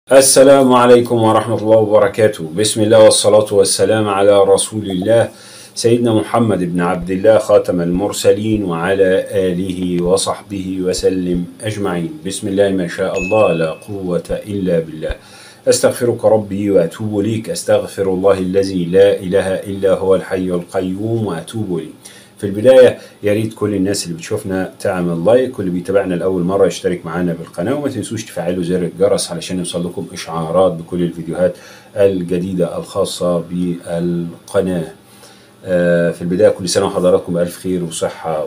السلام عليكم ورحمة الله وبركاته بسم الله والصلاة والسلام على رسول الله سيدنا محمد بن عبد الله خاتم المرسلين وعلى آله وصحبه وسلم أجمعين بسم الله ما شاء الله لا قوة إلا بالله أستغفرك ربي وأتوب إليك أستغفر الله الذي لا إله إلا هو الحي القيوم وأتوب إليه في البداية يا ريت كل الناس اللي بتشوفنا تعمل لايك واللي بيتابعنا لأول مرة يشترك معانا بالقناة وما تنسوش تفعلوا زر الجرس علشان يوصل لكم إشعارات بكل الفيديوهات الجديدة الخاصة بالقناة آه، في البداية كل سنة وحضراتكم بألف خير وصحة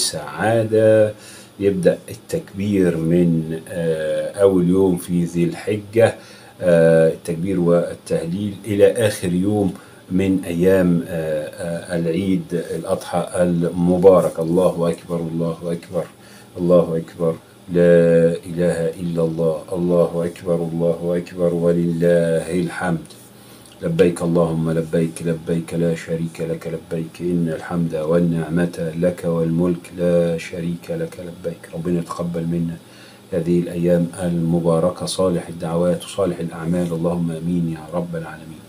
وسعادة يبدأ التكبير من آه، أول يوم في ذي الحجة آه، التكبير والتهليل إلى آخر يوم من أيام آه، آه، العيد الأضحى المبارك الله أكبر الله أكبر الله أكبر لا إله إلا الله الله أكبر الله أكبر ولله الحمد لبيك اللهم لبيك لبيك لا شريك لك لبيك إن الحمد والنعمة لك والملك لا شريك لك لبيك ربنا يتقبل منا هذه الأيام المباركة صالح الدعوات وصالح الأعمال اللهم أمين يا رب العالمين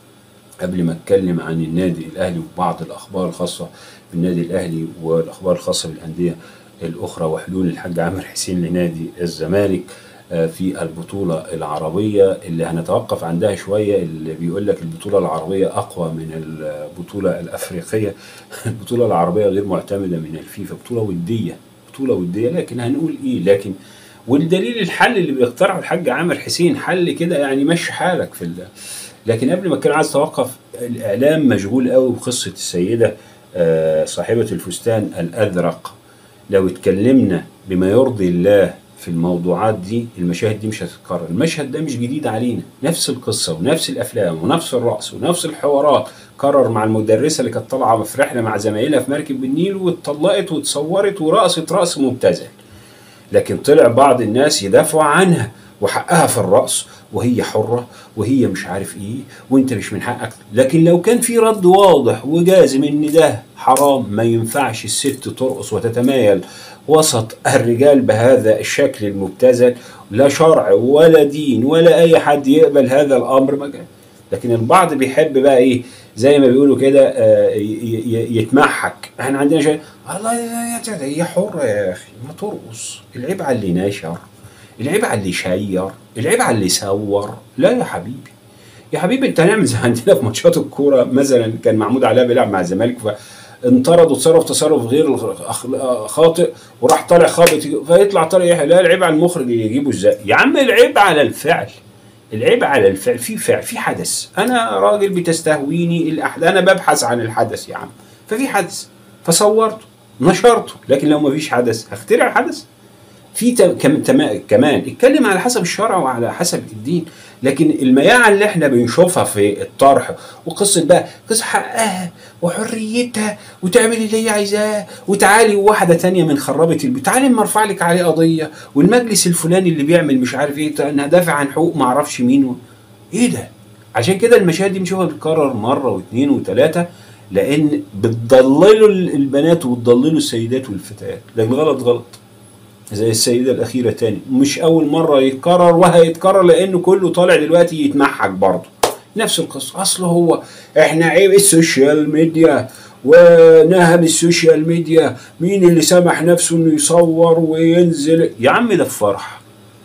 قبل ما اتكلم عن النادي الاهلي وبعض الاخبار الخاصه بالنادي الاهلي والاخبار الخاصه بالانديه الاخرى وحلول الحاج عامر حسين لنادي الزمالك آه، في البطوله العربيه اللي هنتوقف عندها شويه اللي بيقول لك البطوله العربيه اقوى من البطوله الافريقيه البطوله العربيه غير معتمده من الفيفا بطوله وديه بطوله وديه لكن هنقول ايه لكن والدليل الحل اللي بيقترحه الحاج عامر حسين حل كده يعني مشي حالك في ال- لكن قبل ما كان عايز اتوقف الاعلام مشغول قوي بقصه السيده آه، صاحبه الفستان الازرق لو اتكلمنا بما يرضي الله في الموضوعات دي المشاهد دي مش هتتكرر المشهد ده مش جديد علينا نفس القصه ونفس الافلام ونفس الرقص ونفس الحوارات كرر مع المدرسه اللي كانت طالعه في رحله مع زمايلها في مركب النيل واتطلقت واتصورت ورقصت رقص مبتذل لكن طلع بعض الناس يدافعوا عنها وحقها في الرأس وهي حرة وهي مش عارف ايه وانت مش من حقك لكن لو كان في رد واضح وجازم ان ده حرام ما ينفعش الست ترقص وتتمايل وسط الرجال بهذا الشكل المبتذل لا شرع ولا دين ولا اي حد يقبل هذا الامر ما كان. لكن البعض بيحب بقى ايه زي ما بيقولوا كده آه، ي- ي- يتمحك احنا عندنا شيء الله يا- يا- هي حرة يا اخي ما ترقص العيب على اللي ناشر العيب على اللي شير العيب على اللي صور لا يا حبيبي يا حبيبي انت هنعمل زي عندنا في ماتشات الكوره مثلا كان محمود علاء بيلعب مع الزمالك فانطرد وتصرف تصرف غير الخ- خاطئ وراح طالع خابط فيطلع طالع يحيى لا العيب على المخرج اللي يجيبه ازاي يا عم العيب على الفعل العيب على الفعل في فعل في حدث انا راجل بتستهويني الاحداث انا ببحث عن الحدث يا عم ففي حدث فصورته نشرته لكن لو ما فيش حدث هخترع حدث في تم- كم- تما- كمان اتكلم على حسب الشرع وعلى حسب الدين لكن المياعة اللي احنا بنشوفها في الطرح وقصة بقى قصة حقها وحريتها وتعمل اللي هي عايزاه وتعالي واحدة تانية من خربت البيت تعالي اما ارفع لك عليه قضية والمجلس الفلاني اللي بيعمل مش عارف ايه انا دافع عن حقوق ما اعرفش مين و... ايه ده عشان كده المشاهد دي بنشوفها بتتكرر مرة واثنين وثلاثة لان بتضللوا البنات وبتضللوا السيدات والفتيات لكن غلط غلط زي السيدة الأخيرة تاني مش أول مرة يتكرر وهيتكرر لأنه كله طالع دلوقتي يتمحك برضه نفس القصة أصل هو إحنا عيب السوشيال ميديا ونهب السوشيال ميديا مين اللي سمح نفسه إنه يصور وينزل يا عم ده الفرح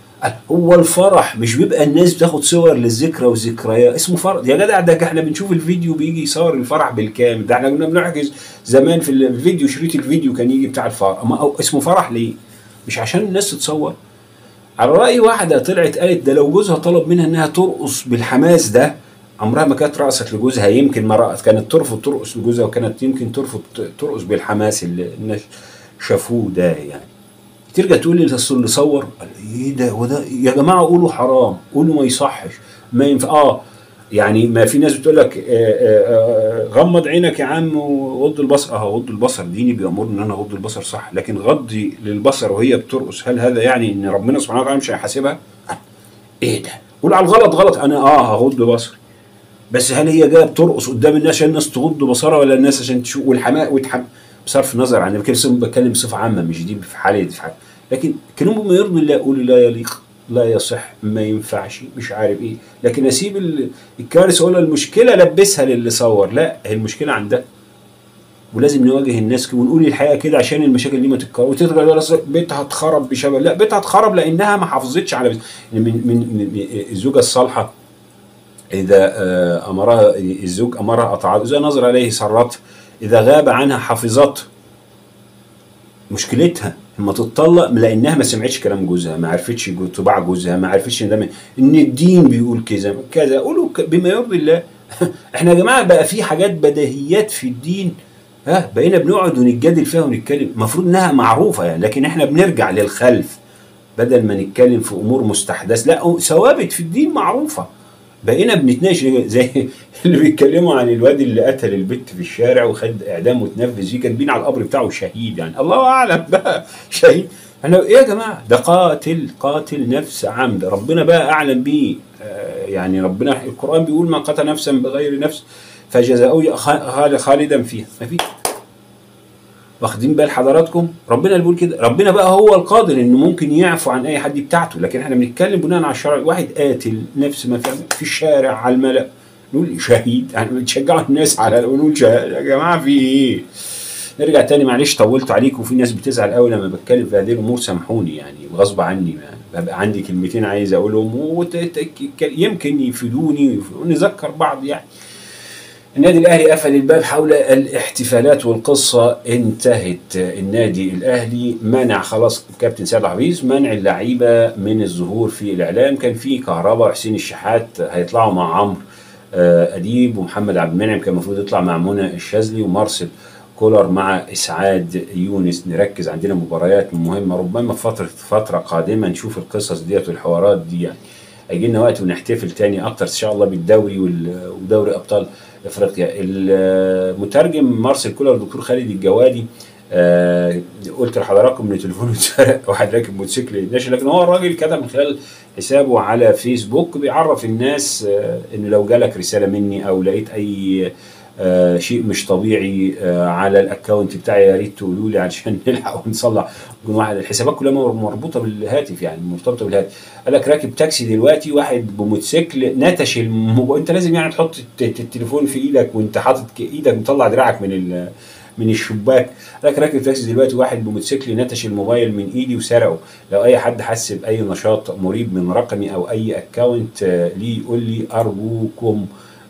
هو الفرح مش بيبقى الناس بتاخد صور للذكرى والذكريات اسمه فرح يا جدع ده احنا بنشوف الفيديو بيجي يصور الفرح بالكامل ده احنا كنا بنحجز زمان في الفيديو شريط الفيديو كان يجي بتاع الفرح ما هو اسمه فرح ليه؟ مش عشان الناس تتصور على رأي واحدة طلعت قالت ده لو جوزها طلب منها انها ترقص بالحماس ده عمرها ما كانت رقصت لجوزها يمكن ما رقصت كانت ترفض ترقص لجوزها وكانت يمكن ترفض ت- ترقص بالحماس اللي الناس شافوه ده يعني ترجع تقول لي اصل اللي صور قال ايه ده وده يا جماعه قولوا حرام قولوا ما يصحش ما ينفع اه يعني ما في ناس بتقول لك آه، آه، آه، غمض عينك يا عم وغض البصر اه غض البصر ديني بيامرني ان انا اغض البصر صح لكن غضي للبصر وهي بترقص هل هذا يعني ان ربنا سبحانه وتعالى مش هيحاسبها؟ آه، ايه ده؟ قول على الغلط غلط انا اه هغض بصري بس هل هي جايه بترقص قدام الناس عشان الناس تغض بصرها ولا الناس عشان تشوف والحماء وتحم بصرف النظر عن كده بتكلم بصفه عامه مش دي في حاله دي في حاله لكن كلمه بما يرضي الله قولوا لا يليق لا يصح ما ينفعش مش عارف ايه لكن اسيب ال- الكارثه اقول المشكله لبسها للي صور لا هي المشكله عندها ولازم نواجه الناس كده ونقول الحقيقه كده عشان المشاكل دي ما تتكرر وتتغير ولا أصل بيتها اتخرب بشبه لا بيتها اتخرب لانها ما حافظتش على من من, من الزوجه الصالحه اذا آه، امرها الزوج امرها اطاعته اذا نظر اليه سرته اذا غاب عنها حفظته مشكلتها لما تتطلق لانها ما سمعتش كلام جوزها ما عرفتش جو- طباع جوزها ما عرفتش ان ده من- ان الدين بيقول كذا كذا قولوا ك- بما يرضي الله احنا يا جماعه بقى في حاجات بديهيات في الدين ها بقينا بنقعد ونتجادل فيها ونتكلم المفروض انها معروفه يعني لكن احنا بنرجع للخلف بدل ما نتكلم في امور مستحدث لا ثوابت في الدين معروفه بقينا بنتناقش زي اللي بيتكلموا عن الواد اللي قتل البت في الشارع وخد اعدام وتنفذ فيه كاتبين على القبر بتاعه شهيد يعني الله اعلم بقى شهيد احنا ايه يا جماعه ده قاتل قاتل نفس عمد ربنا بقى اعلم بيه آه، يعني ربنا القران بيقول من قتل نفسا بغير نفس فجزاؤه خ- خالدا فيها ما في واخدين بال حضراتكم ربنا اللي بيقول كده ربنا بقى هو القادر انه ممكن يعفو عن اي حد بتاعته لكن احنا بنتكلم بناء على الشرع واحد قاتل نفس ما في, في الشارع على الملأ نقول شهيد يعني بتشجعوا الناس على نقول شهيد يا جماعه في ايه نرجع تاني معلش طولت عليكم وفي ناس بتزعل قوي لما بتكلم في هذه الامور سامحوني يعني غصب عني يعني ببقى عندي كلمتين عايز اقولهم وت- ت- يمكن يفيدوني ونذكر بعض يعني النادي الاهلي قفل الباب حول الاحتفالات والقصه انتهت النادي الاهلي منع خلاص كابتن سيد حفيظ منع اللعيبه من الظهور في الاعلام كان في كهرباء وحسين الشحات هيطلعوا مع عمرو آه، اديب ومحمد عبد المنعم كان المفروض يطلع مع منى الشاذلي ومارسيل كولر مع اسعاد يونس نركز عندنا مباريات مهمه ربما في فتره فتره قادمه نشوف القصص ديت والحوارات دي يعني هيجي لنا وقت ونحتفل تاني اكتر ان شاء الله بالدوري وال- ودوري ابطال افريقيا المترجم مارسيل كولر الدكتور خالد الجوادي آه قلت لحضراتكم ان تليفونه اتسرق واحد راكب موتوسيكل ناشي لكن هو الراجل كتب من خلال حسابه على فيسبوك بيعرف الناس آه انه لو جالك رساله مني او لقيت اي آه شيء مش طبيعي آه على الاكونت بتاعي يا ريت تقولوا لي عشان نلحق ونصلح يكون واحد الحسابات كلها مر- مربوطه بالهاتف يعني مرتبطه بالهاتف قال لك راكب تاكسي دلوقتي واحد بموتوسيكل نتش الموبايل انت لازم يعني تحط الت- التليفون في ايدك وانت حاطط ك- ايدك مطلع دراعك من ال من الشباك قال لك راكب تاكسي دلوقتي واحد بموتوسيكل نتش الموبايل من ايدي وسرقه لو اي حد حس باي نشاط مريب من رقمي او اي اكونت ليه يقول لي ارجوكم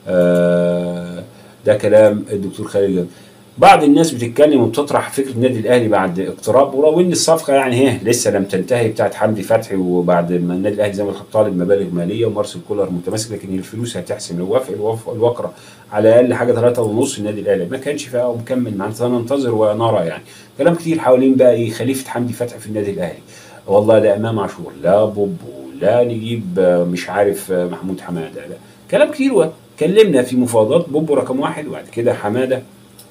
آه، ده كلام الدكتور خالد جابر. بعض الناس بتتكلم وبتطرح فكره النادي الاهلي بعد اقتراب ولو ان الصفقه يعني هي لسه لم تنتهي بتاعت حمدي فتحي وبعد ما النادي الاهلي زي ما قلت طالب مبالغ ماليه ومارسيل كولر متماسك لكن الفلوس هتحسم لو وافق الوف- الوقره على الاقل حاجه ثلاثة ونص النادي الاهلي ما كانش فيها ومكمل معانا سننتظر ونرى يعني كلام كتير حوالين بقى ايه خليفه حمدي فتحي في النادي الاهلي والله لا امام عاشور لا بوب لا نجيب آه، مش عارف آه، محمود حماده لا كلام كتير واتكلمنا في مفاوضات بوب رقم واحد وبعد كده حماده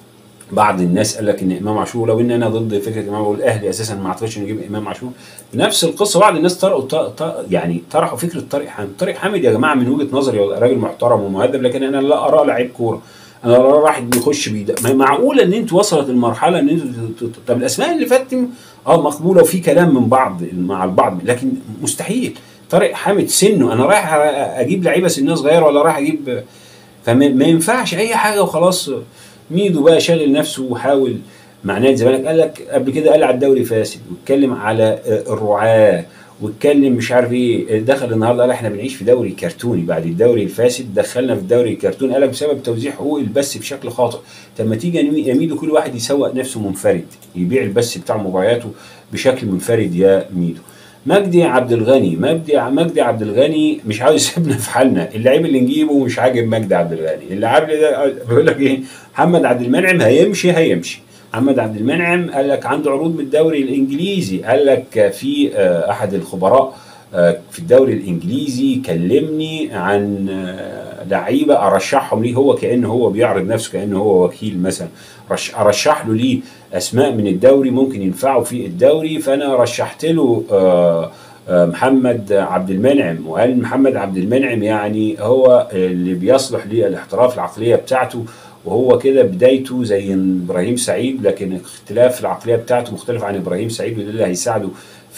بعض الناس قال لك ان امام عاشور لو ان انا ضد فكره امام عاشور الاهلي اساسا ما اعتقدش انه يجيب امام عاشور نفس القصه بعض الناس طرقوا ط- ط- يعني طرحوا فكره طارق حامد طارق حامد يا جماعه من وجهه نظري هو راجل محترم ومؤدب لكن انا لا اراه لعيب كوره انا لا اراه واحد بيخش بيد ما معقوله ان انتوا وصلت المرحله ان انتوا ت- ت- طب الاسماء اللي فاتت اه مقبوله وفي كلام من بعض مع البعض لكن مستحيل طارق حامد سنه انا رايح اجيب لعيبه سنها صغيره ولا رايح اجيب فما ما ينفعش اي حاجه وخلاص ميدو بقى شاغل نفسه وحاول مع نادي الزمالك قال لك قبل كده قال على الدوري فاسد واتكلم على آه، الرعاه واتكلم مش عارف ايه دخل النهارده قال احنا بنعيش في دوري كرتوني بعد الدوري الفاسد دخلنا في الدوري الكرتوني قال لك بسبب توزيع حقوق البث بشكل خاطئ طب ما تيجي يا مي- يا ميدو كل واحد يسوق نفسه منفرد يبيع البث بتاع مبارياته بشكل منفرد يا ميدو مجدي عبد الغني مجدي مجدي عبد الغني مش عاوز يسيبنا في حالنا اللعيب اللي نجيبه مش عاجب مجدي عبد الغني اللاعب ده بيقول لك ايه محمد عبد المنعم هيمشي هيمشي محمد عبد المنعم قال لك عنده عروض من الدوري الانجليزي قال لك في آه، احد الخبراء آه، في الدوري الانجليزي كلمني عن آه، لعيبه ارشحهم ليه هو كانه هو بيعرض نفسه كانه هو وكيل مثلا رش ارشح له ليه اسماء من الدوري ممكن ينفعوا في الدوري فانا رشحت له آه، آه، محمد عبد المنعم وقال محمد عبد المنعم يعني هو اللي بيصلح للاحتراف العقليه بتاعته وهو كده بدايته زي ابراهيم سعيد لكن اختلاف العقليه بتاعته مختلف عن ابراهيم سعيد وده اللي هيساعده في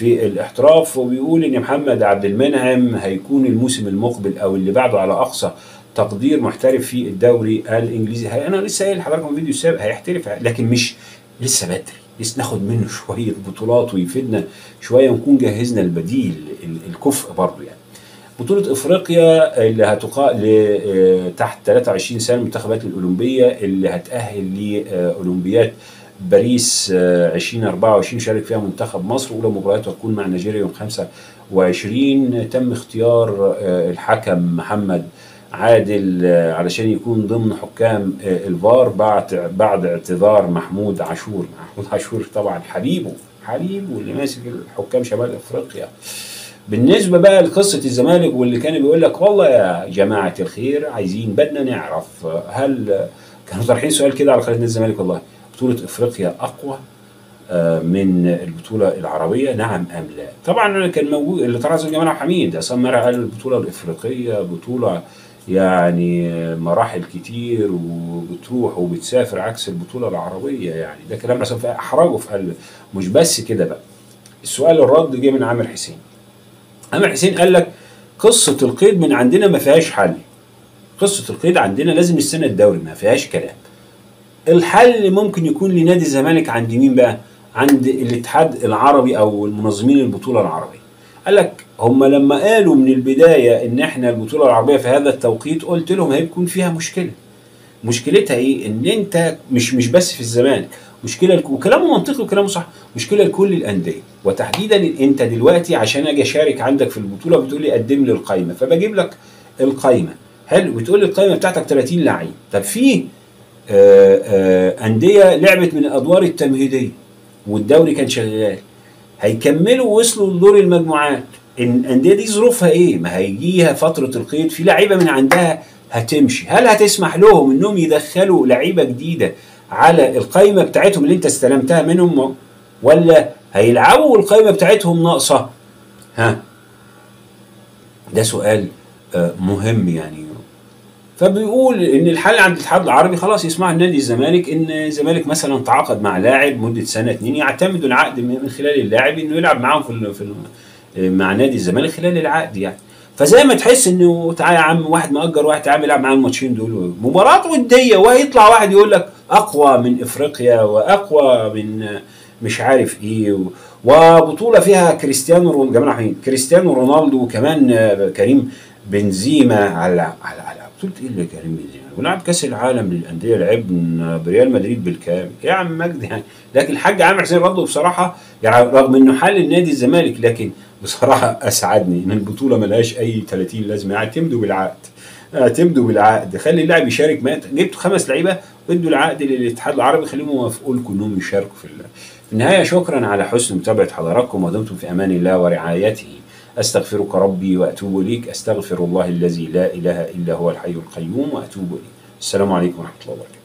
في الاحتراف وبيقول ان محمد عبد المنعم هيكون الموسم المقبل او اللي بعده على اقصى تقدير محترف في الدوري الانجليزي هي انا لسه قايل لحضراتكم في فيديو سابق هيحترف لكن مش لسه بدري لسه ناخد منه شويه بطولات ويفيدنا شويه ونكون جهزنا البديل ال- الكفء برضه يعني بطولة افريقيا اللي هتقا ل- تحت 23 سنة المنتخبات الأولمبية اللي هتأهل لأولمبياد باريس آه، 2024 شارك فيها منتخب مصر أولى مبارياته هتكون مع نيجيريا يوم 25 تم اختيار آه، الحكم محمد عادل آه، علشان يكون ضمن حكام آه، الفار بعد بعد اعتذار محمود عاشور محمود عاشور طبعا حبيبه حبيبه اللي ماسك الحكام شمال افريقيا بالنسبه بقى لقصه الزمالك واللي كان بيقول لك والله يا جماعه الخير عايزين بدنا نعرف هل كانوا طرحين سؤال كده على قناه نادي الزمالك والله بطوله افريقيا اقوى آه، من البطوله العربيه نعم ام لا طبعا كان موجود اللي طرح زي جمال عبد الحميد عصام مرعي قال البطوله الافريقيه بطوله يعني مراحل كتير وبتروح وبتسافر عكس البطوله العربيه يعني ده كلام عصام احرجه في قلب مش بس كده بقى السؤال الرد جه من عامر حسين عامر حسين قال لك قصه القيد من عندنا ما فيهاش حل قصه القيد عندنا لازم السنه الدوري ما فيهاش كلام الحل ممكن يكون لنادي الزمالك عند مين بقى عند الاتحاد العربي او المنظمين البطوله العربيه قال لك هم لما قالوا من البدايه ان احنا البطوله العربيه في هذا التوقيت قلت لهم هيكون فيها مشكله مشكلتها ايه ان انت مش مش بس في الزمالك مشكله لك- وكلامه منطقي وكلامه صح مشكله لكل الانديه وتحديدا انت دلوقتي عشان اجي اشارك عندك في البطوله بتقول لي قدم لي القائمه فبجيب لك القائمه حلو بتقول لي القائمه بتاعتك 30 لعيب طب في آه، آه، انديه لعبت من الادوار التمهيديه والدوري كان شغال هيكملوا ووصلوا لدور المجموعات الانديه دي ظروفها ايه ما هيجيها فتره القيد في لعيبه من عندها هتمشي هل هتسمح لهم انهم يدخلوا لعيبه جديده على القائمه بتاعتهم اللي انت استلمتها منهم ولا هيلعبوا والقائمه بتاعتهم ناقصه ها ده سؤال آه، مهم يعني فبيقول ان الحل عند الاتحاد العربي خلاص يسمع النادي الزمالك ان الزمالك مثلا تعاقد مع لاعب مده سنه اتنين يعتمدوا العقد من من خلال اللاعب انه يلعب معاهم في ال- في ال- مع نادي الزمالك خلال العقد يعني فزي ما تحس انه تعالى يا عم واحد مأجر واحد تعالى يلعب معاه الماتشين دول مباراة ودية وهيطلع واحد يقول لك اقوى من افريقيا واقوى من مش عارف ايه و- وبطولة فيها كريستيانو رون- جمال حميد كريستيانو رونالدو وكمان آه، كريم بنزيما على على على بطولة ايه اللي كريم بنزيما ولعب كاس العالم للانديه لعبنا بريال مدريد بالكامل يا عم مجدي يعني لكن الحاج عامر حسين برضه بصراحه يعني رغم انه حل نادي الزمالك لكن بصراحه اسعدني ان البطوله ملهاش اي 30 لازمه اعتمدوا بالعقد اعتمدوا بالعقد خلي اللاعب يشارك ما جبتوا خمس لعيبه ادوا العقد للاتحاد العربي خليهم يوافقوا لكم انهم يشاركوا في ال- في النهايه شكرا على حسن متابعه حضراتكم ودمتم في امان الله ورعايته استغفرك ربي واتوب اليك استغفر الله الذي لا اله الا هو الحي القيوم واتوب اليه السلام عليكم ورحمه الله وبركاته